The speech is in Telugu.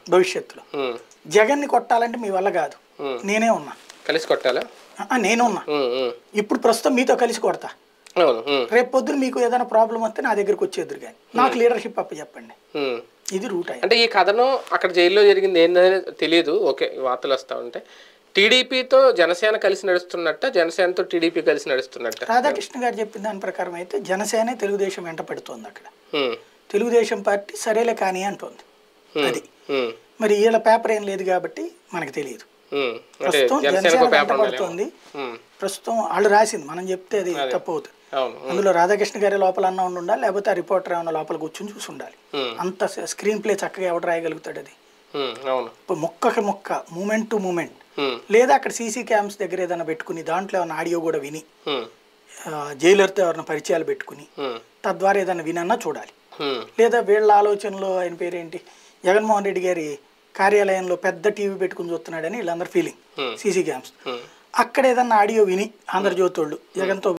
భవిష్యత్తులో ఉమ్, జగన్ని కొట్టాలంటే మీ వల్ల కాదు ఉమ్. నేనే ఉన్నా కలిసి కొట్టాలా ఆ, నేను ఉన్నా ఉమ్, ఉమ్. ఇప్పుడు ప్రస్తుతం మీతో కలిసి కొడతా అవును ఉమ్, రేపు పొద్దున మీకు ఏదైనా ప్రాబ్లం వస్తే నా దగ్గరికి వచ్చేద్దరు కానీ నాకు లీడర్షిప్ అప్ప చెప్పండి ఉమ్. ఇది రూట్ అయ్యి అంటే ఈ కథనం అక్కడ జైల్లో జరిగింది ఏంటనేది తెలియదు ఓకే వార్తలు వస్తా ఉంటాయి టీడీపీతో జనసేన కలిసి నడుస్తున్నట్ట జనసేనతో టీడీపీ కలిసి నడుస్తున్నట్ట రాధాకృష్ణ గారు చెప్పిన దాని ప్రకారం అయితే జనసేనే తెలుగుదేశం వెంట పెడుతోంది అక్కడ ఉమ్, తెలుగుదేశం పార్టీ సరేలే కానీ అంటోంది అది ఉమ్, మరి వీళ్ళ పేపర్ ఏం లేదు కాబట్టి మనకు తెలియదు ఉమ్. అంటే ప్రస్తుతం జనసేన జనసేన ఒక వెంట పేపర్ ఉండాలి పడుతోంది ఉమ్, ప్రస్తుతం వాళ్ళు రాసింది మనం చెప్తే అది తప్పు అవుతుంది అవును ఉమ్, అందులో రాధాకృష్ణ గారి లోపల అన్న ఉండి ఉండాలి లేకపోతే ఆ రిపోర్టర్ ఏమన్నా లోపల కూర్చొని చూసి ఉండాలి ఉమ్, అంత స్క్రీన్ ప్లే చక్కగా ఎవడు రాయగలుగుతాడు అది ఉమ్, అవును ఇప్పుడు మొక్కకి మొక్క మూమెంట్ టు మూమెంట్ ఉమ్, లేదా అక్కడ సీసీ క్యామ్స్ దగ్గర ఏదైనా పెట్టుకుని దాంట్లో ఏమైనా ఆడియో కూడా విని ఉమ్, ఆ, జైలర్తో ఎవరైనా పరిచయాలు పెట్టుకుని ఉమ్, తద్వారా ఏదైనా వినన్నా చూడాలి ఉమ్, లేదా వీళ్ళ ఆలోచనలో ఆయన పేరేంటి జగన్మోహన్ రెడ్డి గారి కార్యాలయంలో పెద్ద టీవీ పెట్టుకుని చూస్తున్నాడని వీళ్ళందరూ feeling Hmm. CC cams um. అక్కడ ఏదన్నా ఆడియో విని ఆంధ్రజ్యోతి వాళ్ళు జగన్తో